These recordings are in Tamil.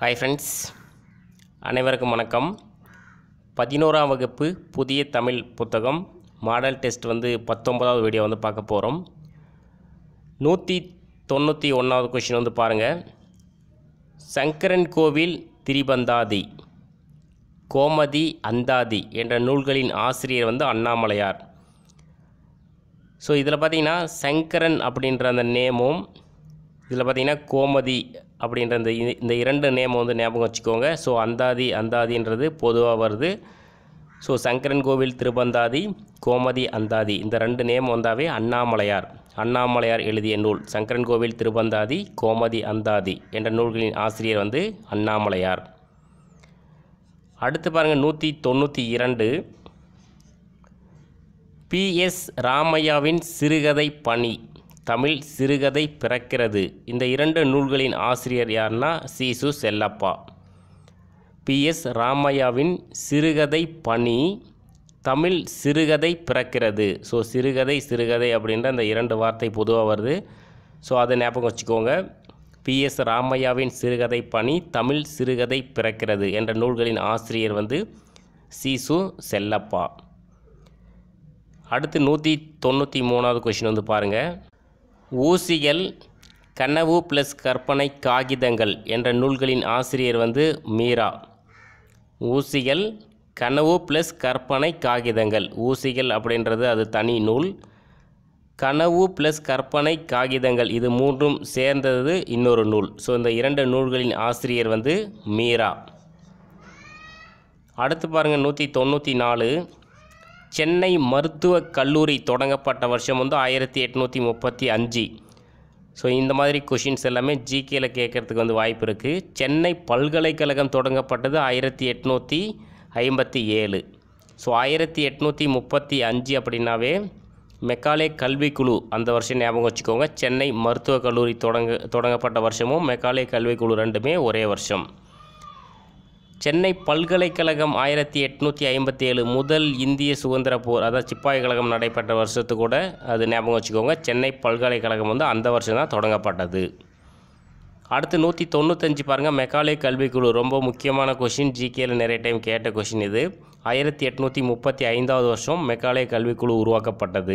ஹாய் ஃப்ரெண்ட்ஸ் அனைவருக்கும் வணக்கம் பதினோராம் வகுப்பு புதிய தமிழ் புத்தகம் மாடல் டெஸ்ட் வந்து பத்தொன்பதாவது வீடியோ வந்து பார்க்க போகிறோம் நூற்றி தொண்ணூற்றி ஒன்றாவது கொஷின் வந்து பாருங்கள் சங்கரன் கோவில் திரிபந்தாதி கோமதி அந்தாதி என்ற நூல்களின் ஆசிரியர் வந்து அண்ணாமலையார் ஸோ இதில் பார்த்தீங்கன்னா சங்கரன் அப்படின்ற அந்த நேமும் இதில் பார்த்தீங்கன்னா கோமதி அப்படின்ற இந்த இ- இந்த இரண்டு நேம் வந்து ஞாபகம் வச்சுக்கோங்க ஸோ அந்தாதி அந்தாதின்றது பொதுவாக வருது ஸோ சங்கரன் கோவில் திருபந்தாதி கோமதி அந்தாதி இந்த ரெண்டு நேம் வந்தாவே அண்ணாமலையார் அண்ணாமலையார் எழுதிய நூல் சங்கரன் கோவில் திருபந்தாதி கோமதி அந்தாதி என்ற நூல்களின் ஆசிரியர் வந்து அண்ணாமலையார் அடுத்து பாருங்கள் நூற்றி தொண்ணூற்றி இரண்டு பிஎஸ் ராமையாவின் சிறுகதை பணி தமிழ் சிறுகதை பிறக்கிறது இந்த இரண்டு நூல்களின் ஆசிரியர் யாருன்னா சீசு செல்லப்பா பிஎஸ் ராமையாவின் சிறுகதை பணி தமிழ் சிறுகதை பிறக்கிறது ஸோ சிறுகதை சிறுகதை அப்படின்ற அந்த இரண்டு வார்த்தை பொதுவாக வருது ஸோ அதை ஞாபகம் வச்சுக்கோங்க பிஎஸ் ராமையாவின் சிறுகதை பணி தமிழ் சிறுகதை பிறக்கிறது என்ற நூல்களின் ஆசிரியர் வந்து சீசு செல்லப்பா அடுத்து நூற்றி தொண்ணூற்றி மூணாவது கொஷின் வந்து பாருங்கள் ஊசிகள் கனவு ப்ளஸ் கற்பனை காகிதங்கள் என்ற நூல்களின் ஆசிரியர் வந்து மீரா ஊசிகள் கனவு ப்ளஸ் கற்பனை காகிதங்கள் ஊசிகள் அப்படின்றது அது தனி நூல் கனவு ப்ளஸ் கற்பனை காகிதங்கள் இது மூன்றும் சேர்ந்தது இன்னொரு நூல் ஸோ இந்த இரண்டு நூல்களின் ஆசிரியர் வந்து மீரா அடுத்து பாருங்கள் நூற்றி தொண்ணூற்றி நாலு சென்னை மருத்துவக் கல்லூரி தொடங்கப்பட்ட வருஷம் வந்து ஆயிரத்தி எட்நூற்றி முப்பத்தி அஞ்சு ஸோ இந்த மாதிரி கொஷின்ஸ் எல்லாமே ஜிகேல கேட்குறதுக்கு வந்து வாய்ப்பு இருக்குது சென்னை பல்கலைக்கழகம் தொடங்கப்பட்டது ஆயிரத்தி எட்நூற்றி ஐம்பத்தி ஏழு ஸோ ஆயிரத்தி எட்நூற்றி முப்பத்தி அஞ்சு அப்படின்னாவே மெக்காலே கல்விக்குழு அந்த வருஷம் ஞாபகம் வச்சுக்கோங்க சென்னை மருத்துவக் கல்லூரி தொடங்க தொடங்கப்பட்ட வருஷமும் மெக்காலே கல்விக்குழு ரெண்டுமே ஒரே வருஷம் சென்னை பல்கலைக்கழகம் ஆயிரத்தி எட்நூற்றி ஐம்பத்தி ஏழு முதல் இந்திய சுதந்திர போர் அதாவது சிப்பாய் கழகம் நடைபெற்ற வருஷத்து கூட அது ஞாபகம் வச்சுக்கோங்க சென்னை பல்கலைக்கழகம் வந்து அந்த வருஷம் தான் தொடங்கப்பட்டது அடுத்து நூற்றி தொண்ணூத்தஞ்சு பாருங்கள் மெக்காலே கல்விக்குழு ரொம்ப முக்கியமான கொஷின் ஜிகேல நிறைய டைம் கேட்ட கொஷின் இது ஆயிரத்தி எட்நூற்றி முப்பத்தி ஐந்தாவது வருஷம் மெக்காலே கல்விக்குழு உருவாக்கப்பட்டது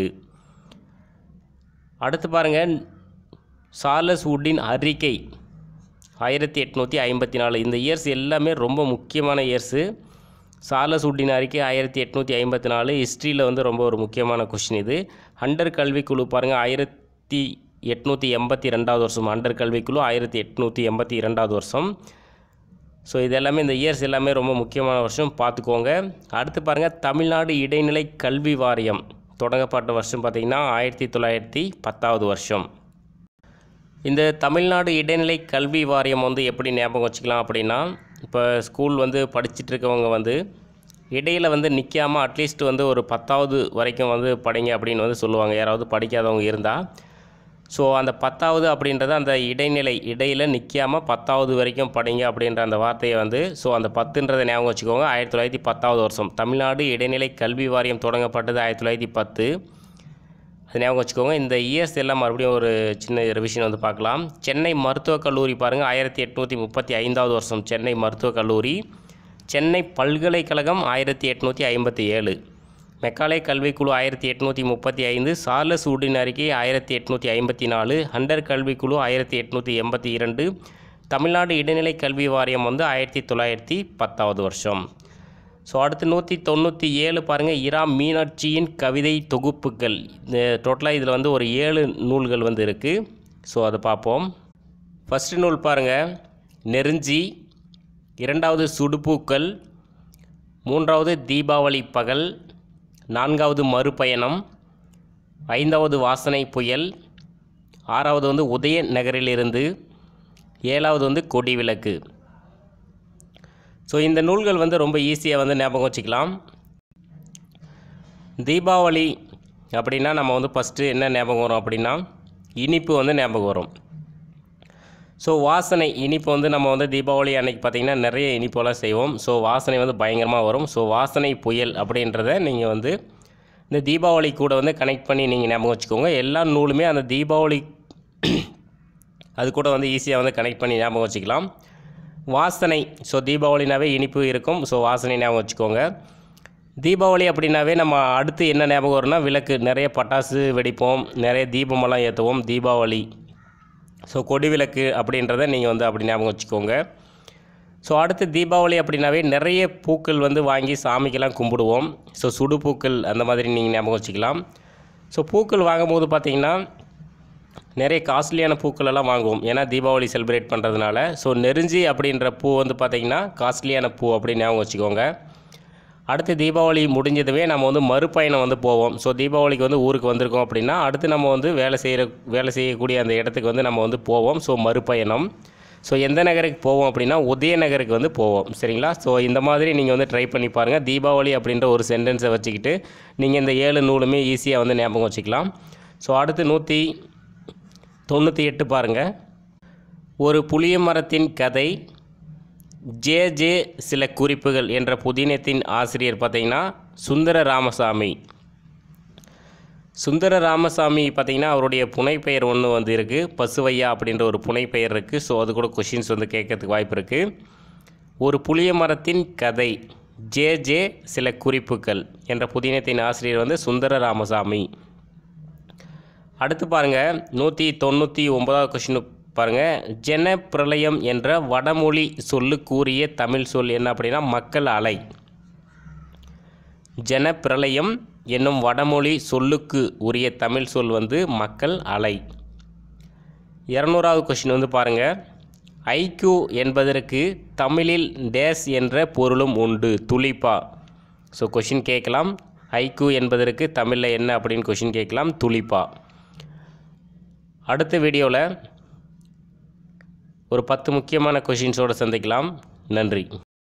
அடுத்து பாருங்கள் சார்லஸ் வுட்டின் அறிக்கை ஆயிரத்தி எட்நூற்றி ஐம்பத்தி நாலு இந்த இயர்ஸ் எல்லாமே ரொம்ப முக்கியமான இயர்ஸு சார்லஸ் வுட்டின் அறிக்கை ஆயிரத்தி எட்நூற்றி ஐம்பத்தி நாலு ஹிஸ்ட்ரியில் வந்து ரொம்ப ஒரு முக்கியமான கொஷின் இது அண்டர் கல்விக்குழு பாருங்கள் ஆயிரத்தி எட்நூற்றி எண்பத்தி ரெண்டாவது வருஷம் அண்டர் கல்விக்குழு ஆயிரத்தி எட்நூற்றி எண்பத்தி இரண்டாவது வருஷம் ஸோ இது எல்லாமே இந்த இயர்ஸ் எல்லாமே ரொம்ப முக்கியமான வருஷம் பார்த்துக்கோங்க அடுத்து பாருங்கள் தமிழ்நாடு இடைநிலை கல்வி வாரியம் தொடங்கப்பட்ட வருஷம் பார்த்திங்கன்னா ஆயிரத்தி தொள்ளாயிரத்தி பத்தாவது வருஷம் இந்த தமிழ்நாடு இடைநிலை கல்வி வாரியம் வந்து எப்படி ஞாபகம் வச்சுக்கலாம் அப்படின்னா இப்போ ஸ்கூல் வந்து படிச்சுட்டு இருக்கவங்க வந்து இடையில் வந்து நிற்காமல் அட்லீஸ்ட் வந்து ஒரு பத்தாவது வரைக்கும் வந்து படிங்க அப்படின்னு வந்து சொல்லுவாங்க யாராவது படிக்காதவங்க இருந்தால் ஸோ அந்த பத்தாவது அப்படின்றது அந்த இடைநிலை இடையில் நிற்காமல் பத்தாவது வரைக்கும் படிங்க அப்படின்ற அந்த வார்த்தையை வந்து ஸோ அந்த பத்துன்றதை ஞாபகம் வச்சுக்கோங்க ஆயிரத்தி தொள்ளாயிரத்தி பத்தாவது வருஷம் தமிழ்நாடு இடைநிலை கல்வி வாரியம் தொடங்கப்பட்டது ஆயிரத்தி தொள்ளாயிரத்தி பத்து அது ஞாபகம் வச்சுக்கோங்க இந்த இயர்ஸ் எல்லாம் மறுபடியும் ஒரு சின்ன ரிவிஷன் வந்து பார்க்கலாம் சென்னை மருத்துவக் கல்லூரி பாருங்கள் ஆயிரத்தி எட்நூற்றி முப்பத்தி ஐந்தாவது வருஷம் சென்னை மருத்துவக் கல்லூரி சென்னை பல்கலைக்கழகம் ஆயிரத்தி எட்நூற்றி ஐம்பத்தி ஏழு மெக்காலே கல்விக்குழு ஆயிரத்தி எட்நூற்றி முப்பத்தி ஐந்து சார்லஸ் வுட்டின் அறிக்கை ஆயிரத்தி எட்நூற்றி ஐம்பத்தி நாலு ஹண்டர் கல்விக்குழு ஆயிரத்தி எட்நூற்றி எண்பத்தி இரண்டு தமிழ்நாடு இடைநிலை கல்வி வாரியம் வந்து ஆயிரத்தி தொள்ளாயிரத்தி பத்தாவது வருஷம் ஸோ அடுத்து நூற்றி தொண்ணூற்றி ஏழு பாருங்கள் இரா மீனாட்சியின் கவிதை தொகுப்புகள் இந்த டோட்டலாக இதில் வந்து ஒரு ஏழு நூல்கள் வந்து இருக்குது ஸோ அதை பார்ப்போம் ஃபஸ்ட்டு நூல் பாருங்கள் நெருஞ்சி இரண்டாவது சுடுபூக்கள் மூன்றாவது தீபாவளி பகல் நான்காவது மறுபயணம் ஐந்தாவது வாசனை புயல் ஆறாவது வந்து உதய நகரிலிருந்து ஏழாவது வந்து கொடி விளக்கு ஸோ இந்த நூல்கள் வந்து ரொம்ப ஈஸியாக வந்து ஞாபகம் வச்சுக்கலாம் தீபாவளி அப்படின்னா நம்ம வந்து ஃபஸ்ட்டு என்ன ஞாபகம் வரும் அப்படின்னா இனிப்பு வந்து ஞாபகம் வரும் ஸோ வாசனை இனிப்பு வந்து நம்ம வந்து தீபாவளி அன்னைக்கு பார்த்திங்கன்னா நிறைய இனிப்பெல்லாம் செய்வோம் ஸோ வாசனை வந்து பயங்கரமாக வரும் ஸோ வாசனை புயல் அப்படின்றத நீங்கள் வந்து இந்த தீபாவளி கூட வந்து கனெக்ட் பண்ணி நீங்கள் ஞாபகம் வச்சுக்கோங்க எல்லா நூலுமே அந்த தீபாவளி அது கூட வந்து ஈஸியாக வந்து கனெக்ட் பண்ணி ஞாபகம் வச்சுக்கலாம் வாசனை ஸோ தீபாவளினாவே இனிப்பு இருக்கும் ஸோ வாசனை ஞாபகம் வச்சுக்கோங்க தீபாவளி அப்படின்னாவே நம்ம அடுத்து என்ன ஞாபகம் வரும்னா விளக்கு நிறைய பட்டாசு வெடிப்போம் நிறைய தீபமெல்லாம் ஏற்றுவோம் தீபாவளி ஸோ கொடி விளக்கு அப்படின்றத நீங்கள் வந்து அப்படி ஞாபகம் வச்சுக்கோங்க ஸோ அடுத்து தீபாவளி அப்படின்னாவே நிறைய பூக்கள் வந்து வாங்கி சாமிக்கெல்லாம் கும்பிடுவோம் ஸோ சுடு பூக்கள் அந்த மாதிரி நீங்கள் ஞாபகம் வச்சுக்கலாம் ஸோ பூக்கள் வாங்கும்போது பார்த்தீங்கன்னா நிறைய காஸ்ட்லியான பூக்கள் எல்லாம் வாங்குவோம் ஏன்னா தீபாவளி செலிப்ரேட் பண்ணுறதுனால ஸோ நெருஞ்சி அப்படின்ற பூ வந்து பார்த்திங்கன்னா காஸ்ட்லியான பூ அப்படின்னு ஞாபகம் வச்சுக்கோங்க அடுத்து தீபாவளி முடிஞ்சதுமே நம்ம வந்து மறுபயணம் வந்து போவோம் ஸோ தீபாவளிக்கு வந்து ஊருக்கு வந்திருக்கோம் அப்படின்னா அடுத்து நம்ம வந்து வேலை செய்கிற வேலை செய்யக்கூடிய அந்த இடத்துக்கு வந்து நம்ம வந்து போவோம் ஸோ மறுபயணம் ஸோ எந்த நகருக்கு போவோம் அப்படின்னா உதயநகருக்கு வந்து போவோம் சரிங்களா ஸோ இந்த மாதிரி நீங்கள் வந்து ட்ரை பண்ணி பாருங்கள் தீபாவளி அப்படின்ற ஒரு சென்டென்ஸை வச்சுக்கிட்டு நீங்கள் இந்த ஏழு நூலுமே ஈஸியாக வந்து ஞாபகம் வச்சுக்கலாம் ஸோ அடுத்து நூற்றி தொண்ணூற்றி எட்டு பாருங்கள் ஒரு புளிய மரத்தின் கதை ஜே ஜே சில குறிப்புகள் என்ற புதினத்தின் ஆசிரியர் பார்த்தீங்கன்னா சுந்தர ராமசாமி சுந்தர ராமசாமி பார்த்தீங்கன்னா அவருடைய புனைப்பெயர் ஒன்று வந்து இருக்குது பசுவையா அப்படின்ற ஒரு புனைப்பெயர் இருக்குது ஸோ அது கூட கொஷின்ஸ் வந்து கேட்கறதுக்கு வாய்ப்பு இருக்குது ஒரு புளிய மரத்தின் கதை ஜே ஜே சில குறிப்புகள் என்ற புதினத்தின் ஆசிரியர் வந்து சுந்தர ராமசாமி அடுத்து பாருங்கள் நூற்றி தொண்ணூற்றி ஒன்பதாவது கொஷின் பாருங்கள் ஜன பிரளயம் என்ற வடமொழி சொல்லு கூறிய தமிழ் சொல் என்ன அப்படின்னா மக்கள் அலை ஜன பிரளயம் என்னும் வடமொழி சொல்லுக்கு உரிய தமிழ் சொல் வந்து மக்கள் அலை இரநூறாவது கொஷின் வந்து பாருங்கள் ஐக்யூ என்பதற்கு தமிழில் டேஸ் என்ற பொருளும் உண்டு துளிப்பா ஸோ கொஷின் கேட்கலாம் ஐக்யூ என்பதற்கு தமிழில் என்ன அப்படின்னு கொஷின் கேட்கலாம் துளிப்பா அடுத்த வீடியோவில் ஒரு பத்து முக்கியமான கொஷின்ஸோடு சந்திக்கலாம் நன்றி